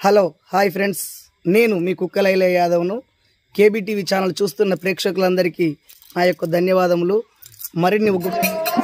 Hello hi friends నేను మీ కుక్కలైల యాదవ్ను కేబీటీవీ channel చూస్తున్న ప్రేక్షకులందరికీ నా యొక్క ధన్యవాదములు మరిన్ని ఉగ్గు-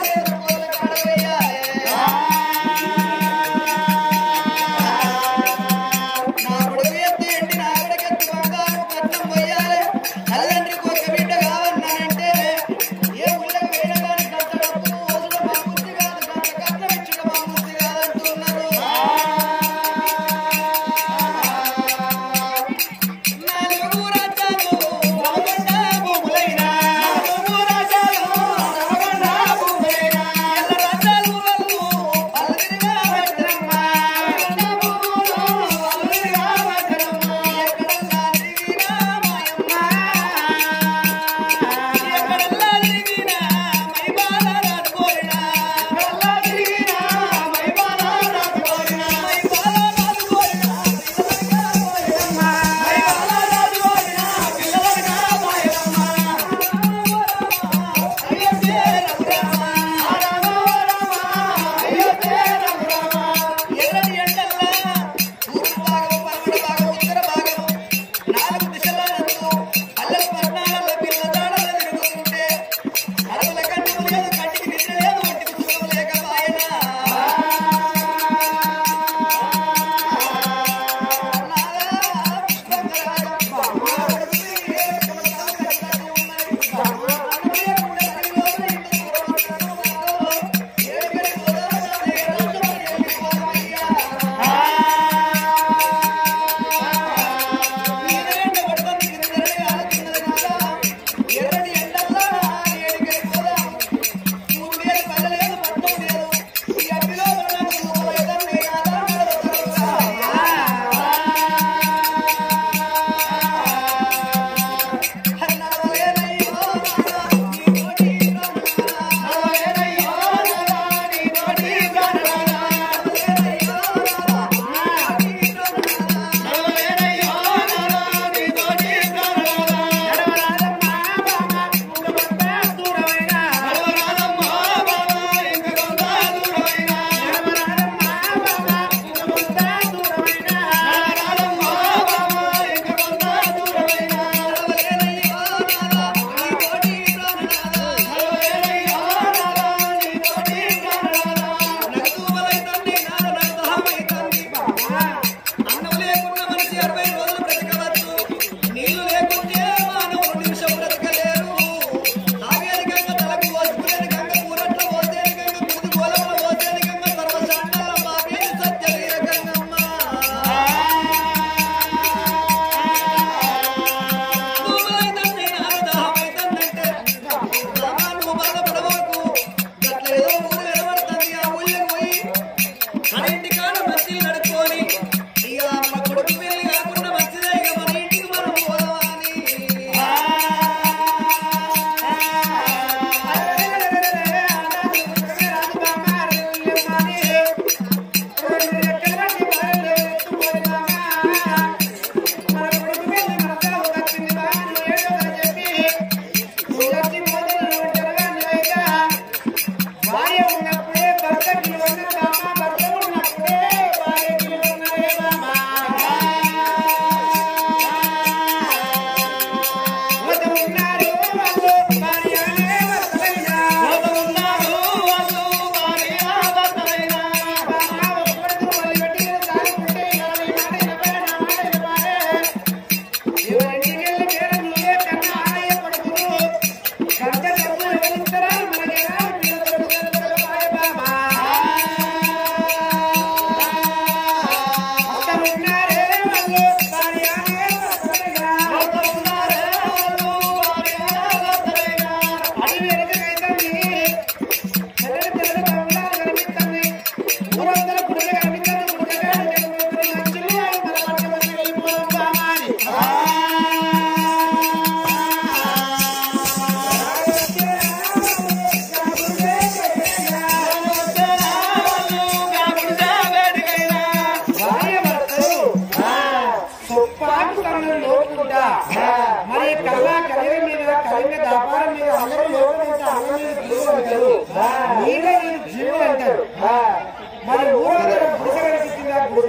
మరి కల్లా కలివి మీద కలిమి వ్యాపారం మీద అందరూ లోకమంతా అన్నం మీద జీవులు అంటారు నీళ్ళ నీళ్ళు జీవులు అంటారు మరి ఊరందరూ గుడిసె కనిపించిందా గుడిసె కాడికి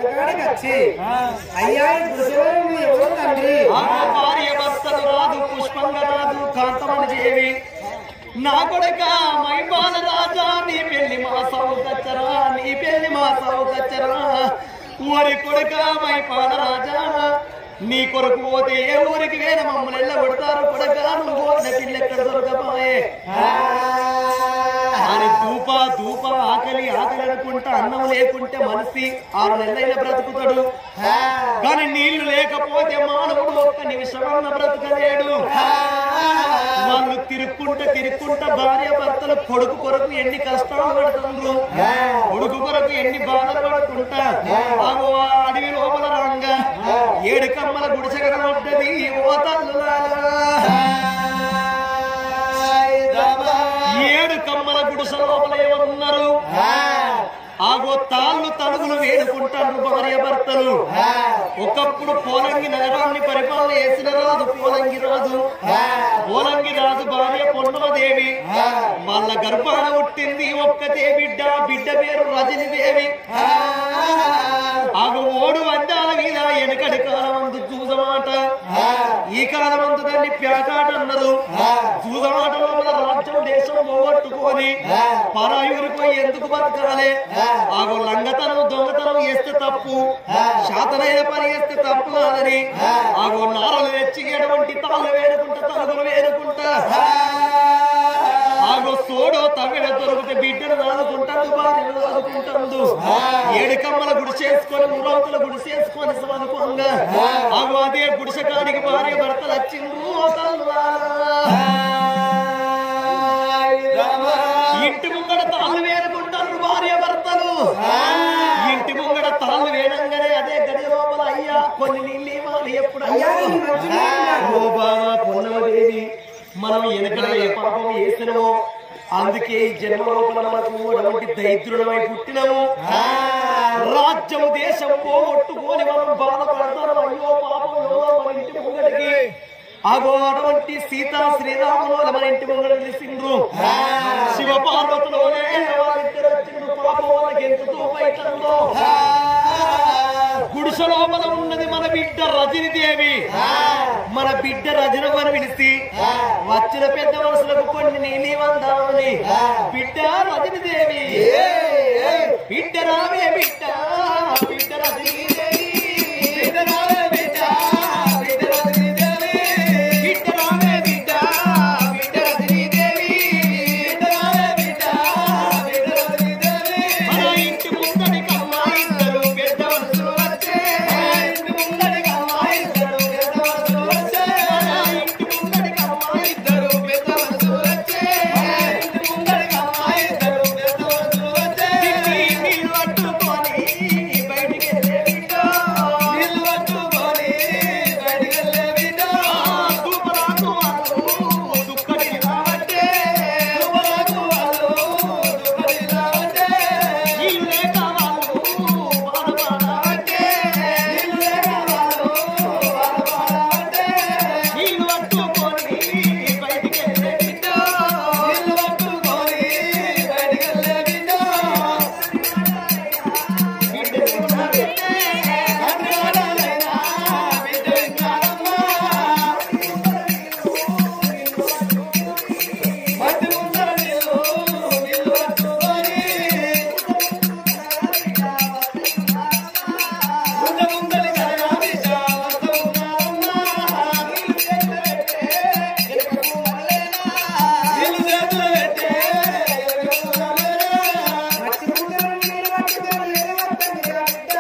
వచ్చి అయ్యా ఈ గుడిసెలో నువ్వు ఎవరు తండ్రి ఆమె భార్య భర్తలు రాదు పుష్పంగా రాదు కాంతమని చేవి నా కొడుక మైపాల రాజా నీ పెళ్లి మా సౌకచ్చరా నీ పెళ్లి మా సౌకచ్చరా ఊరి కొడుక మైపాల రాజా నీ కొరకు పోతే ఏ ఊరికి వేరే మమ్మల్ని ఎల్ల కొడతారు కొడక నువ్వు కోరిన పిల్ల ఎక్కడ దొరకపాయే అని దూప దూప ఆకలి ఆకలి అనుకుంటా అన్నం లేకుంటే మనిషి ఆరు నెలలైన బ్రతుకుతాడు కానీ నీళ్లు లేకపోతే మానవుడు ఒక్క నిమిషమన్న బ్రతకలేడు వాళ్ళు తిరుక్కుంటా తిరుక్కుంటా భార్య భర్తలు కొడుకు కొరకు ఎన్ని కష్టాలు పడుతుండ్రు కొడుకు కొరకు ఎన్ని బాధలు పడుకుంటా ఆగో ఆ అడవి లోపల రంగా ఏడు కమ్మల గుడిసెగడ ఉంటది ఓ తల్లులారా ఏడు కమ్మల గుడిసె లోపల ఎవరున్నారు ఆగో తాళ్ళు తలుగులు వేడుకుంటారు భార్య భర్తలు ఒకప్పుడు పోలంగి నగరాన్ని పరిపాలన చేసిన రాజు పోలంగి రాజు పోలంగి రాజు భార్య పొన్నమదేవి వాళ్ళ గర్భాన పుట్టింది ఒక్కతే బిడ్డ బిడ్డ పేరు రజని దేవి ఆగో ఓడు వందాల మీద వెనకడి కాలం అందు చూసమాట ఈ కాలం అందు దాన్ని ప్యాకాట అన్నారు చూసమాట లోపల రాజ్యం దేశం పోగొట్టుకొని పరాయూరికి పోయి ఎందుకు బతకాలి ఆగో లంగతనం దొంగతనం చేస్తే తప్పు శాతనైన పని చేస్తే తప్పు కాదని ఆగో నారలు తెచ్చి ఎటువంటి తాళ్ళు వేడుకుంటా తలుగులు వేడుకుంటా ఆగో సోడో తమిళ దొరికితే బిడ్డను దాదుకుంటాడు భార్యను దాదుకుంటాడు ఏడు కమ్మల గుడి చేసుకొని మురవతల గుడి చేసుకొని అనుకోంగా ఆగో అదే గుడిసె కాడికి భార్య భర్తలు వచ్చిండు ఓ తల్లులారా. ఇంటి ముంగడ తాళ్ళు వేరుకుంటారు భార్య భర్తలు ఇంటి ముంగడ తాళ్ళు వేడంగానే అదే గడి లోపల అయ్యా కొన్ని నీళ్ళు ఇవ్వాలి ఎప్పుడు అయ్యా ఓ బాబా పొన్నమదేవి మనం వెనకడ ఏ పాపం చేసినమో అందుకే ఈ జన్మ లోపల మనకు అటువంటి దరిద్రులమై పుట్టినము రాజ్యం దేశం పోగొట్టుకొని మనం బాధపడతాం అయ్యో పాపం ఎవరో మన ఇంటి ముంగడికి అగో అటువంటి సీతా శ్రీరాములు మన ఇంటి ముంగడ నిలిసిండ్రు శివ పార్వతులోనే వాళ్ళిద్దరు వచ్చిండ్రు పాపం వాళ్ళకి ఎంత తోపైతుందో గుడిసె లోపల ఉన్నది మన బిడ్డ రజని దేవి మన బిడ్డ రజన మన పిలిచి వచ్చిన పెద్ద మనసులకు కొన్ని నీలి వందామని బిడ్డ రజని దేవి బిడ్డ రావే బిడ్డ బిడ్డ రజని దేవి బిడ్డ రావే బిడ్డ బిడ్డ రజని దేవి బిడ్డ రావే బిడ్డ బిడ్డ రజని దేవి బిడ్డ రావే బిడ్డ బిడ్డ రజని దేవి మన ఇంటి ముందరికి అమ్మాయి ఇద్దరు పెద్ద మనుషులు వచ్చే ఇంటి ముందరికి అమ్మాయి ఇద్దరు పెద్ద మనుషులు వచ్చే మన ఇంటి ముందరికి అమ్మాయి ఇద్దరు పెద్ద మనుషులు వచ్చే ఇంటి ముందరికి అమ్మాయి ఇద్దరు పెద్ద మనుషులు వచ్చే నీళ్ళు పట్టుకొని బయటికి వెళ్ళే బిడ్డ నీళ్ళు పట్టుకొని బయటికి వెళ్ళే బిడ్డ దుప్పరాకు వాళ్ళు దుప్పటి రావట్టే దుప్పరాకు వాళ్ళు దుప్పటి రావట్టే నీళ్ళు లేక వాళ్ళు బాధపడవట్టే నీళ్ళు లేక వాళ్ళు బాధపడవట్టే నీళ్ళు పట్టుకొని బయటికి వెళ్ళే బిడ్డ నీళ్ళు పట్టుకొని బయటికి వెళ్ళే బిడ్డ మట్టి ముందర నీళ్ళు పట్టుకొని ఏదో వస్తుంది రా బిడ్డ.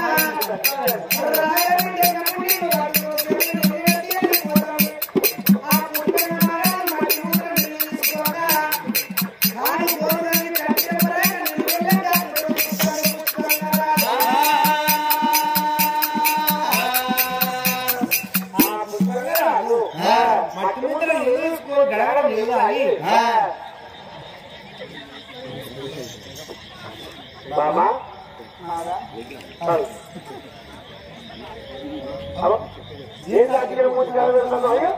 రాయ బిడ్డ కప్పు నీళ్ళు పట్టుకొని నీళ్ళు పెట్టి పోదాం. ఆ పుట్టిన వాడు మట్టి ముందర నీళ్ళు తీసుకోగా, కాని గోధుమని కట్టెపడే నీళ్ళు వెళ్ళగా కూర్చొని కూర్చోగా. ఆ పుస్తకమే రాదు. మట్టి ముందర నీళ్ళు తీసుకో గడగడ నీళ్ళు తాగి బాబా ఏ దగ్గర మూడు జరుగుతున్నాయో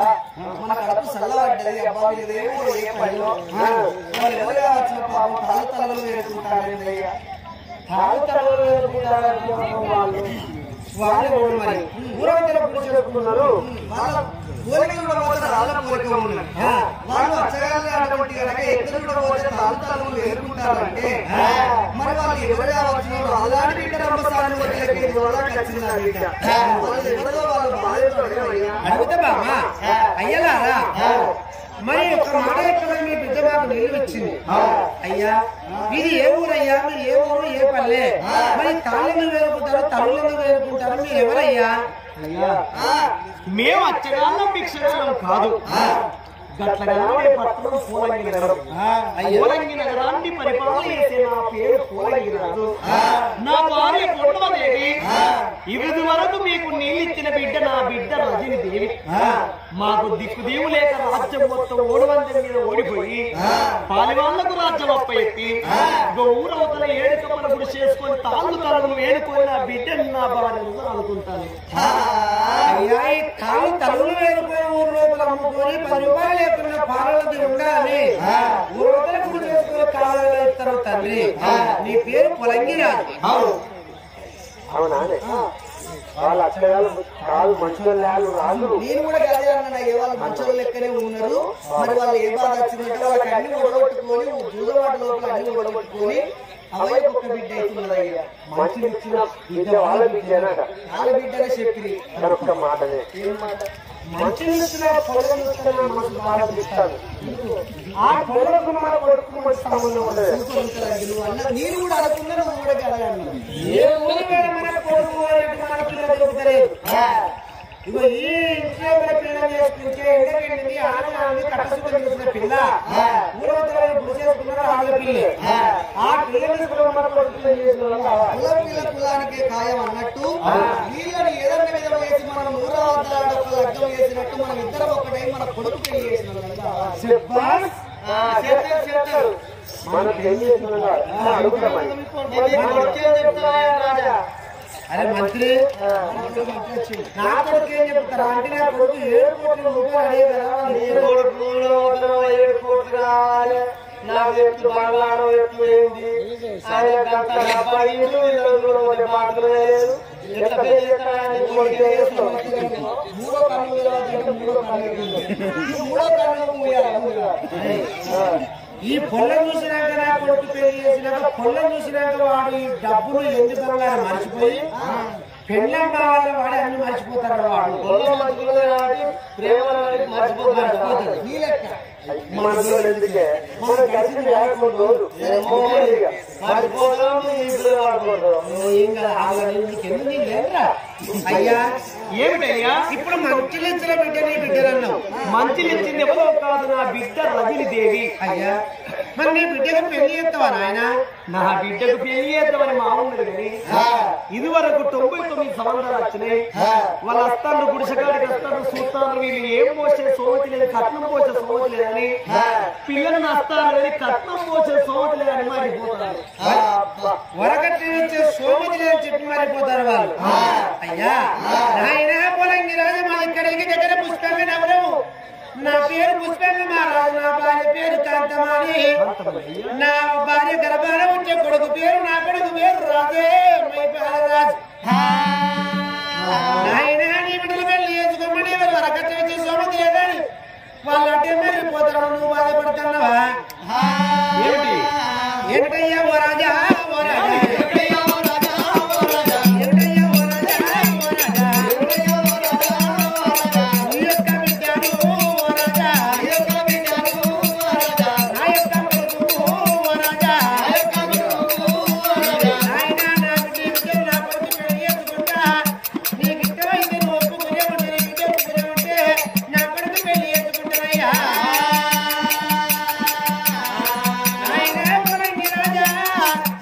మన కడుపు చల్లబడ్డది అబ్బా వీళ్ళదేమో ఏ పనిలో వాళ్ళు ఎవరు కావచ్చు పాపం తల తలలు వేసుకుంటారయ్యా తాను తలలు వేసుకుంటారంటే వాళ్ళు వాళ్ళు ఎవరు మరి ఊరంతా పూజ చేసుకున్నారు వాళ్ళ కోరిక కూడా పోతే రాళ్ళ కోరిక ఉన్నది వాళ్ళు వచ్చగలరు అటువంటి కనుక ఎక్కడ కూడా పోతే తాను తలలు వేసుకుంటారంటే మరి వాళ్ళు ఎవరుగా వచ్చినారు అలాంటి బిడ్డ రంభస్థానం వచ్చేది వాళ్ళకి వచ్చింది ఆ బిడ్డ వాళ్ళు ఎవరిదో వాళ్ళు బాధ్యత అడుగుతా బామా అయ్యలారా మరి ఒక మాట ఎక్కడ మీ బిడ్డ మాకు నీళ్ళు వచ్చింది అయ్యా ఇది ఏ ఊరయ్యా మీరు ఏ ఊరు ఏ పల్లె మరి తాళ్ళను వేరుకుంటారు తల్లులను వేరుకుంటారు మీరు ఎవరయ్యా మేము అచ్చగాళ్ళం భిక్షగాళ్ళం కాదు గట్లగానే పట్టణం పూలంగి నగరం పూలంగి నగరాన్ని పరిపాలన చేసే నా పేరు పూలంగి రాజు నా భార్య పొట్టమదేవి ఇవిది వరకు మీకు నీళ్ళిచ్చిన బిడ్డ నా బిడ్డ రజని దేవి మాకు దిక్కు దీవు లేక రాజ్యం మొత్తం ఓడివంతం మీద ఓడిపోయి పాలివాళ్లకు రాజ్యం అప్పచెప్పి ఇక ఊరవతల ఏడు కమ్మల గుడి చేసుకొని తాళ్ళు తలను వేడుకొని నా బిడ్డని నా భార్యను అనుకుంటాను అయ్యా ఈ తాళ్ళు తల్లులు వేరుకునే ఊరు లోపల అమ్ముకొని పది రూపాయలు లేకుండా పాలనది ఉండాలని ఊరవతల గుడి చేసుకుని కావాలని ఇస్తారు తండ్రి నీ పేరు పొలంగిరాజు అవునానే వాళ్ళ అత్తగారు కాదు మంచిగా రాదు నేను కూడా గదే అన్న ఏ వాళ్ళ మంచోళ్ళ లెక్కనే ఉన్నారు మరి వాళ్ళు ఏ బాధ వచ్చిందంటే వాళ్ళకి అన్ని ఒడగొట్టుకొని జూదవాట లోపల అన్ని ఒడగొట్టుకొని అవే ఒక్క బిడ్డ అవుతున్నది అయ్యా మంచి ఇచ్చిన విద్య వాళ్ళ విద్యనట వాళ్ళ బిడ్డనే చెప్పి మరొక్క మాటనే మంచి ఇచ్చిన పొలం ఇచ్చిన మనసు బాధపిస్తాను ఆ పొలకు మన కొడుకు మంచి సంబంధం ఉండదు నేను కూడా అనుకున్నా నువ్వు కూడా గదే అన్నా ఏ ఊరు మీద మన కొడుకు అనేటి మన పిల్లలు దొరుకుతలేదు. ఇగో ఈ ఇంట్లో మన పిల్లలు చేసుకుంటే ఎండకెళ్ళింది ఆడదాన్ని కట్టసుకొని చూసిన పిల్ల ఊరవతల గుడి చేసుకున్నారు ఆడల పిల్ల ఆ పిల్లని తీసుకుని మన కొడుకు పెళ్లి చేసుకున్నారు కావాలి. కుల పిల్ల కులానికే ఖాయం అన్నట్టు వీళ్ళని ఏదన్నా విధంగా చేసి మనం ఊరవతల ఒక లగ్గం చేసినట్టు మనం ఇద్దరం ఒకటై మన కొడుకు పెళ్లి చేసిన శబ్బాస్. చేస్తారు చేస్తారు మనం పెళ్లి చేసిన అడుగుతామని అరే మంత్రి నా కొడుకు ఏం చెప్తారా అంటే నా కొడుకు ఏడు కోట్ల రూపాయలు అడిగే కదా వాళ్ళు ఏడు నాకు ఎట్లు బంగారం ఎట్లు ఏంది ఆయన గంట డబ్బాలు ఇల్లు ఇల్లు కూడా ఒకటి మాటలు లేదు ఎట్లా పెళ్లి చేస్తాడని కొడుకు చేస్తాం మూడో కన్ను విలువ మూడో కన్ను ఈ మూడో కన్ను మూయాలి ఈ పొలం చూసినాక నా కొడుకు పెళ్లి చేసినాక పొలం చూసినాక వాడు ఈ డబ్బులు ఎందుకు బంగారం మర్చిపోయి పెళ్ళం కావాలని వాడు అన్ని మర్చిపోతాడు వాడు పొలం మంచిగా కాబట్టి ప్రేమను మర్చిపోతాడు నీ లెక్క మనతో ఎందుకే మనం కలిసి లేకుండా రోజు మోమోదిగా మర్చిపోతాం ఇంట్లో వాడుకుంటాం ఏం కదా ఆగని నీకు ఎందుకు నీకు లేదురా? అయ్యా ఏమిటయ్యా ఇప్పుడు మంచి ఇచ్చిన బిడ్డ నీ బిడ్డలన్నావు మంచి ఇచ్చింది ఎవరో కాదు నా బిడ్డ రజని దేవి అయ్యా మరి నీ బిడ్డకు పెళ్లి చేస్తావా నాయన నా బిడ్డకు పెళ్లి చేద్దామని మా ఉన్నది కానీ ఇది వరకు తొంభై తొమ్మిది సంవత్సరాలు వచ్చినాయి వాళ్ళ వస్తాను గుడిసెకాడికి వస్తాను చూస్తాను వీళ్ళు ఏం పోసే సోమతి లేదు కట్నం పోసే సోమతి లేదని పిల్లలు నస్తారు కానీ కట్నం పోసే సోమతి లేదని మారిపోతారు వరకట్టి వచ్చే సోమతి లేని చెప్పి మారిపోతారు వాళ్ళు అయ్యా నాయన పొలంగి రాజు మా ఇక్కడికి దగ్గర పుష్పంగా నవ్వలేము నా పేరు పుష్పంగా మా రాజు నా భార్య పేరు కాంతమాని నా భార్య గర్భాన ఉండే కొడుకు పేరు నా కొడుకు పేరు రాజే రాజు నాయన నీ బిడ్డలు పెళ్లి చేసుకోమని ఎవరు వరకట్టి వచ్చే సోమతి లేదని వాళ్ళు అంటే మరిపోతారు నువ్వు బాధపడుతున్నావా ఏమిటి ఏంటయ్యా ఓ రాజా ఓ రాజా ఏంటయ్యా ఓ రాజా ఓ రాజా నీ యొక్క బిడ్డను ఓ రాజా నా యొక్క కొడుకు ఓ రాజా నాయనా నా బిడ్డ నా కొడుకు పెళ్లి చేసుకుంటా నీకు ఇష్టమైతే నువ్వు ఒప్పుకునే ఉంటే నీ బిడ్డ ఒప్పుకునే ఉంటే నా కొడుకు పెళ్లి చేసుకుంటానయ్యా నాయనా పొలంగి రాజా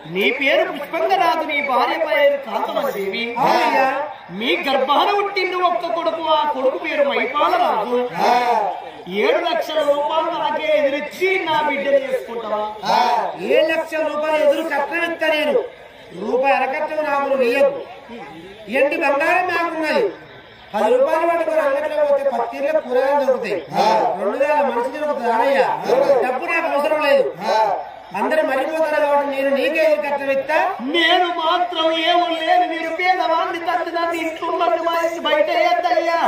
నీ పేరు పుష్పంగా రాదు నీ భార్య పేరు కాంతమదేవి అవునయ్యా మీ గర్భాన పుట్టింది ఒక్క కొడుకు ఆ కొడుకు పేరు మైపాల రాజు ఏడు లక్షల రూపాయలు నాకే ఎదిరిచ్చి నా బిడ్డను చేసుకుంటావా ఏడు లక్షల రూపాయలు ఎదురు కట్నం ఇస్తా నేను రూపాయి అరకట్టం నాకు వెయ్యకు ఎండి బంగారం నాకున్నది పది రూపాయలు పట్టుకొని అంగట్లో పోతే పత్తిలో కూరగాయలు దొరుకుతాయి రెండు వేల మనిషి దొరుకుతుంది అనయ్య డబ్బు నాకు అవసరం లేదు అందరూ మరిపోతారు కాబట్టి నేను నీకే ఎదురు కట్నం ఇస్తా నేను మాత్రం ఏమో లేని మీరు పేదవాడిని తండ్రి నన్ను ఇంట్లో నన్ను మానేసి బయట వేద్దయ్యా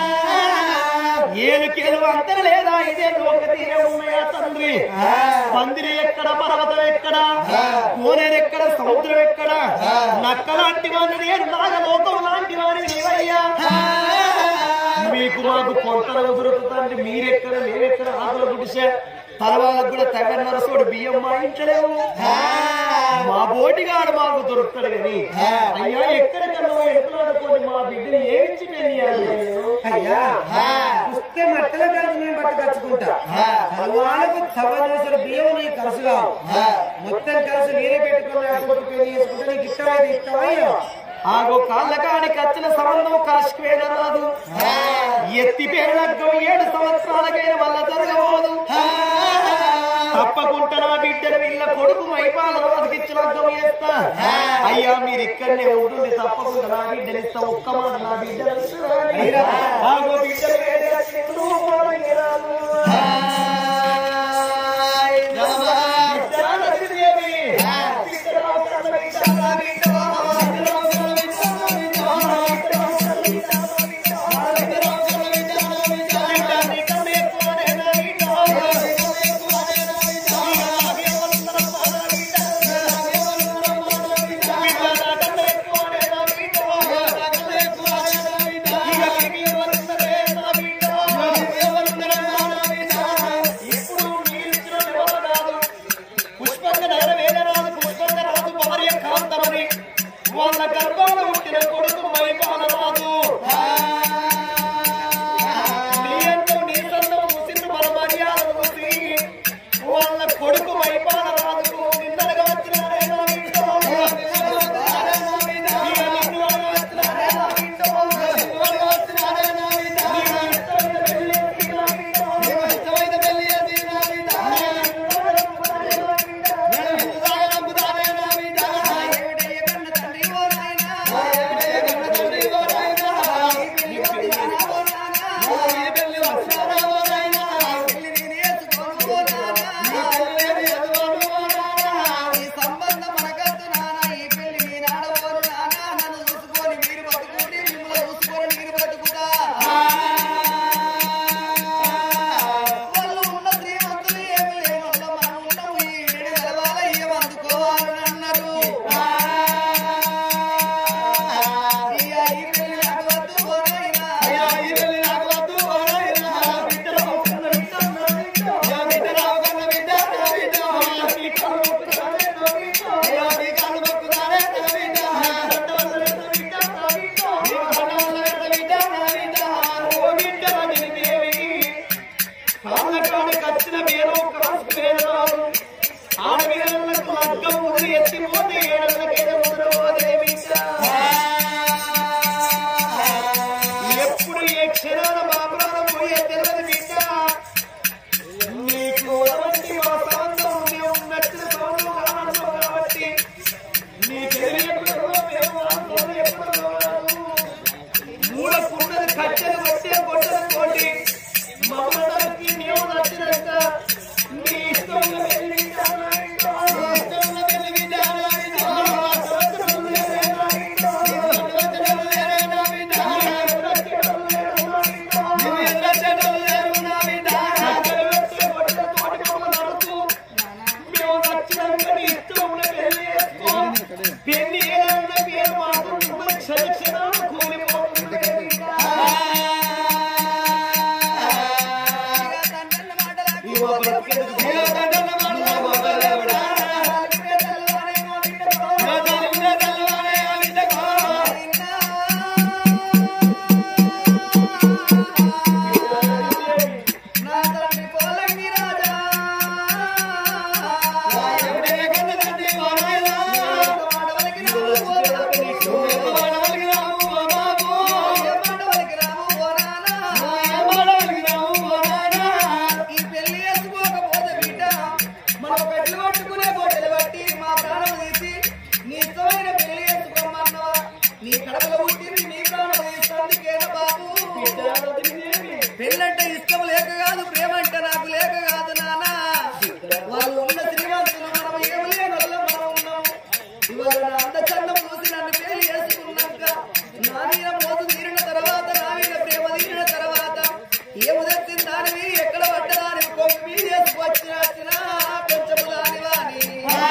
ఏలుకేలు అంతర లేదా ఇదే లోక తీరే ఉన్నాయా తండ్రి పందిరి ఎక్కడ పర్వతం ఎక్కడ కోనేరు ఎక్కడ సముద్రం ఎక్కడ నక్క లాంటి వాడిని నేను నాగలోకం లాంటి వాడిని నీవయ్యా మీకు మాకు కొంతలో దొరుకుతుంది మీరెక్కడ మేమెక్కడ ఆకుల గుడిసే తలవాళ్ళకు కూడా తెగ నరసోడు బియ్యం మా ఇంట్లో లేవు మా బోటిగాడు మాకు దొరుకుతాడు కానీ అయ్యా ఎక్కడికన్నా ఎడుకులాడుకోండి మా బిడ్డని ఏమిచ్చి పెళ్ళియాలి అయ్యా పుస్తే మట్టల కలిసి నేను బట్ట కచ్చుకుంటా వాళ్ళకు సభ బియ్యం నీకు ఖర్చు కావు మొత్తం కలిసి నేనే పెట్టుకుని ఆ కొడుకు పెళ్లి చేసుకుంటే నీకు ఇష్టమైతే ఇష్టమా అయ్యో ఆగో కాళ్ళ కాడికి వచ్చిన సంబంధం కాశీకి వెళ్ళరాదు ఎత్తి పేరులగ్గం ఏడు సంవత్సరాలకైన వల్ల జరగబోదు తప్పకుండా నా బిడ్డను వీళ్ళ కొడుకు మైపాల బతికిచ్చి లగ్గం చేస్తా అయ్యా మీరు ఇక్కడనే ఉంటుంది తప్పకుండా నా బిడ్డని ఇస్తా ఒక్క మాట నా బిడ్డను ఇస్తా. ఆగో బిడ్డలు వేరే వచ్చి నువ్వు పోరంగి రాదు. బిడ్డ లక్ష్మీదేవి. బిడ్డ అవసరం బిడ్డ. పుష్పంగ నగర వేదరాజు పుష్పంగ రాజు భార్య కాంతమని వాళ్ళ గర్భాన పుట్టిన కొడుకు మైపాల రాజు నీ అంటూ నీ సొంతం ముసిరు మన మర్యాద ముసి వాళ్ళ కొడుకు మైపాల రాజుకు నిన్నగా వచ్చినారే నా బిడ్డో. ఇక నిన్ను అనగా వచ్చినారే నా బిడ్డో. నిన్ను అనగా వచ్చినారే నా బిడ్డో. నీకు ఇష్టమైన పెళ్లి చేసి నా బిడ్డో. నీకు ఇష్టమైన పెళ్లి చేసి నా బిడ్డో. నేను నమ్ముతానే నా బిడ్డో. నేను నిన్నుగా నమ్ముతానే నా బిడ్డో. ఏమిటయ్య కన్న తండ్రి ఓ నాయనా. ఏమిటయ్య కన్న తండ్రి ఓ ఇవాళ నా అందచందం చూసి నన్ను పేరు చేసుకున్నాక నా మీద మోసు తీరిన తర్వాత నా మీద ప్రేమ తీరిన తర్వాత ఏము తెచ్చిన దానివి ఎక్కడ పడ్డదాని కొంత మీద వేసుకొచ్చిన వచ్చిన కొంచెం దాని వాని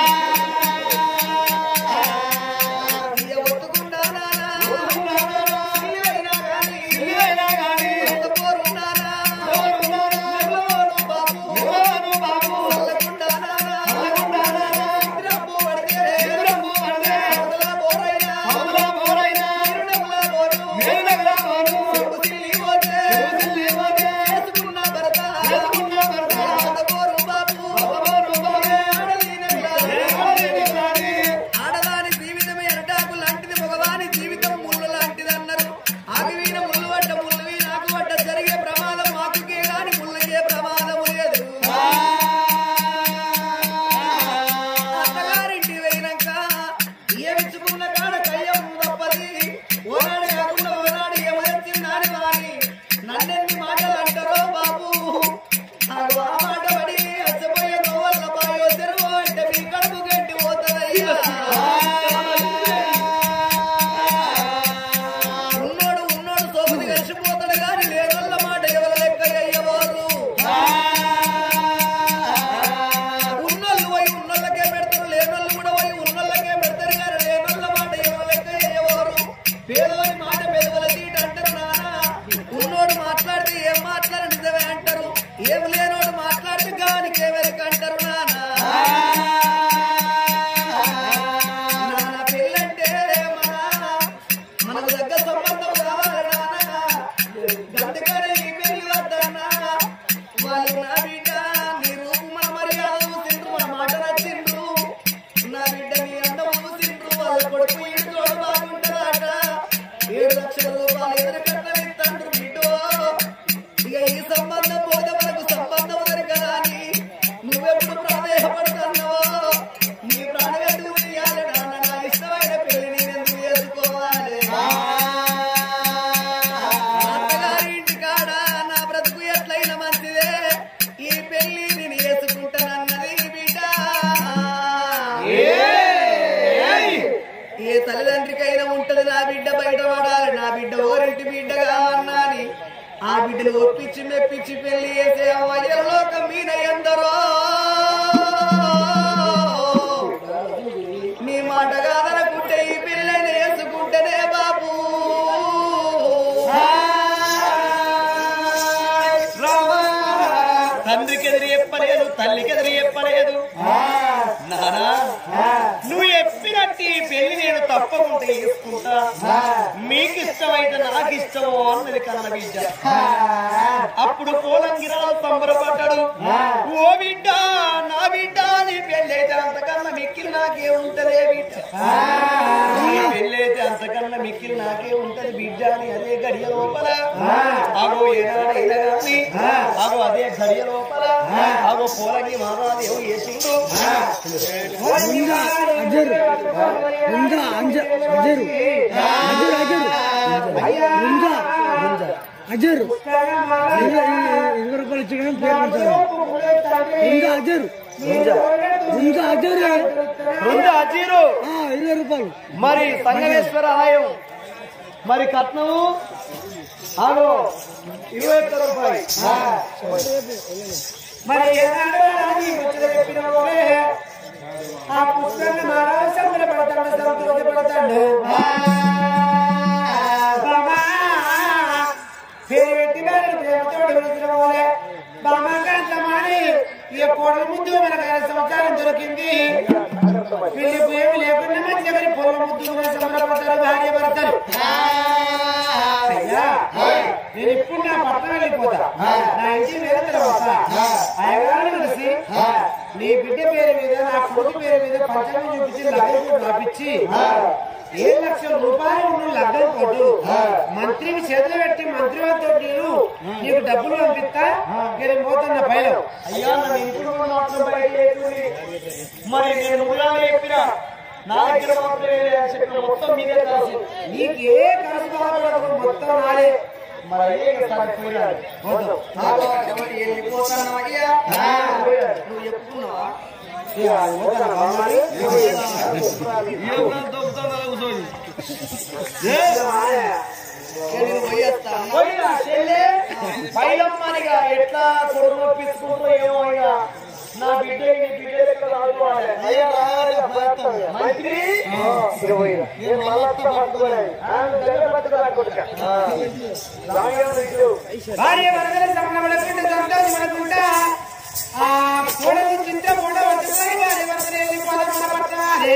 ఇక ఒట్టుకున్నానా ఇల్లువైనా గాని ఎంత పోరున్నానా నెల్లవోను బాబు చల్లకుండానా ఇంద్రపు పడితే అవతల పోరైనా ఇరునవ్వుల పోరు సిల్లి పోతే చేసుకున్న భర్త అంత పోరు బాబు ఆడలేనల్లా. ఆడదాని జీవితమే అరటాకు లాంటిది మగవాని జీవితం ముళ్ళు లాంటిది అన్నారు ఆగివీన ముళ్ళు పడ్డ ముళ్ళు నాకు పడ్డ జరిగే ప్రమాదం మాకుకే గాని ముళ్ళకే ప్రమాదం లేదు అత్తగారింటి పోయినాక ఏమిచ్చుకున్న కాడ కయ్యం తప్పది ఓనాడు కాకుండా ఓనాడు ఏమొచ్చిందని వాని నన్నెన్ని మాటలు అంటారో బాబు నాకు ఆ మాట పడి అచ్చపోయే నవ్వల్ల బాయో తెరువు అంటే మీ కడుపు గట్టి పోతుందయ్యా ఉన్నోడు ఉన్నోడు సోపుది కలిసిపోతాడు గాని లేదల్ల మాట ఎవరి లెక్క అయ్యవారు ఉన్నోళ్ళు పోయి ఉన్నోళ్ళకే పెడతారు లేనోళ్ళు కూడా పోయి ఉన్నోళ్ళకే పెడతారు కానీ లేనోళ్ళ మాట ఎవరి లెక్క అయ్యవారు పేదోని మాట పెదవుల తీట అంటారు నాన్న ఉన్నోడు మాట్లాడితే ఏం మాట్లాడ నిజమే అంటారు ఏం లేనోడు మాట్లాడితే గానికి ఎవరికి అంటారు నాన్న నాన్న పెళ్ళంటే మన మనకు దగ్గర సంబంధం కావాలి నాన్న గంటకనే ఈ పెళ్లి వద్దన్నా వాళ్ళు నా బిడ్డ నీ రూపు మన మర్యాద చూసిండ్రు మన మాట నచ్చిండ్రు నా బిడ్డ నీ అందం చూసిండ్రు వాళ్ళ కొడుకు ఈడు తోడు బాగుంటదట ఏడు లక్షల రూపాయలు ఎదురు కట్టమిస్తాండ్రు బిడ్డో ఇక ఈ సంబంధం పోతే మనకు సంబంధం దొరకదా అని నువ్వెప్పుడు ప్రాధేయపడుతున్నావో నీ ప్రాణగట్టు తీయాలి నాన్న నా ఇష్టమైన పెళ్లి నేనెందుకు చేసుకోవాలి అత్తగారి ఇంటి కాడ నా బ్రతుకు ఎట్లయిన మంచిదే ఈ పెళ్లి నేను చేసుకుంటానన్నది బిడ్డ ఏ తల్లిదండ్రికైనా ఉంటది నా బిడ్డ బయట పడాలి నా బిడ్డ ఓరింటి బిడ్డగా అన్నాని ఆ బిడ్డను ఒప్పించి మెప్పించి పెళ్లి చేసే లోకం మీద ఎందరో నీ మాట కాదనుకుంటే ఈ పిల్లని వేసుకుంటేనే బాబు తండ్రికి ఎదురు చెప్పలేదు తల్లికి ఎదురు చెప్పలేదు నానా నువ్వు చెప్పినట్టు ఈ పెళ్లి నేను తప్పకుండా చేసుకుంటా మీకు ఇష్టమైతే నాకు ఇష్టమో అన్నది కన్న బిడ్డ అప్పుడు పోలంగిరాలు సంబరపడ్డాడు ఓ బిడ్డ నా బిడ్డ నీ పెళ్ళైతే అంతకన్నా మిక్కిలి నాకే ఉంటదే బిడ్డ నీ పెళ్ళైతే అంతకన్నా మిక్కిలి నాకే ఉంటది బిడ్డ అని అదే గడియ లోపల అగో ఏనాడైనా గాని అగో అదే గడియ లోపల అగో పోలంగి మహారాజు చేసిండు అజరు ఉందా అంజ అజరు అజరు అజరు ఉందా అజరు ఇరవై ఇరవై రూపాయలు ఇచ్చడం పేరు ఉంచాలి ఉందా అజరు ఉందా అజరు రెండు అజీరు ఆ, ఇరవై రూపాయలు మరి సంగమేశ్వర ఆలయం మరి కట్నము ఆగో ఇరవై ఒక్క రూపాయి మరి ఏనాడు రాజీ ముచ్చట చెప్పిన పోలే, ఆ పుస్తకాన్ని మహారాజు సంబరపడతాడు, సంతోషపడతాడు. బామా, పేరు పెట్టి మరి ప్రేమతోటి పిలిచిన పోలే, బామా కాంతమాని, ఈ కోడల ముద్దు మనకు ఆయన సంసారం దొరికింది పిల్లిపు ఏమి లేకుండా మంచిగా మరి పొల ముద్దు కూడా సంబరపడతారు భార్య భర్తలు అయ్యా నేను ఇప్పుడు నా పట్టణం వెళ్ళిపోతా నా ఇంటికి వెళ్ళిన తర్వాత అయ్యగారు కలిసి నీ బిడ్డ పేరు మీద నా కొడుకు పేరు మీద పంచమం చూపించి లగ్గం రాపించి ఏడు లక్షల రూపాయలు ఉన్న లగ్గం కొట్టు మంత్రికి చేతులు పెట్టి మంత్రి వాళ్ళతో నేను నీకు డబ్బులు పంపిస్తా నేను పోతున్న పైన అయ్యా నన్ను ఇంట్లో మాత్రం బయట లేకుండి. మరి నేను ముందుగా చెప్పిన నా దగ్గర మాత్రమే అని చెప్పిన మొత్తం మీదే కాదు నీకు ఏ ఖర్చు కావాలి మొత్తం నాడే మరి అయ్యే ఇక సరిపోయినాడు. పోతాం వెళ్ళిపోతాను అయ్యా నువ్వు చెప్పుకున్నావా పైలమ్మనిగా ఎట్లా కొడుకు నొప్పించుకుంటారో ఏమో ఇక నా బిడ్డ నీ బిడ్డ లెక్క కాదుకోవాలి. మంత్రి నేను మళ్ళొత్త పట్టుకోలేదు. ఆ, నువ్వు దగ్గర పట్టుకోరా కొడుకా. ఆ. భార్య వరదల సంబరపడకుండా సంతోషం పడకుండా ఆ కోడలు చింత కొండ వచ్చుకొని భార్య వరదలేని పదకొండ పట్టాలి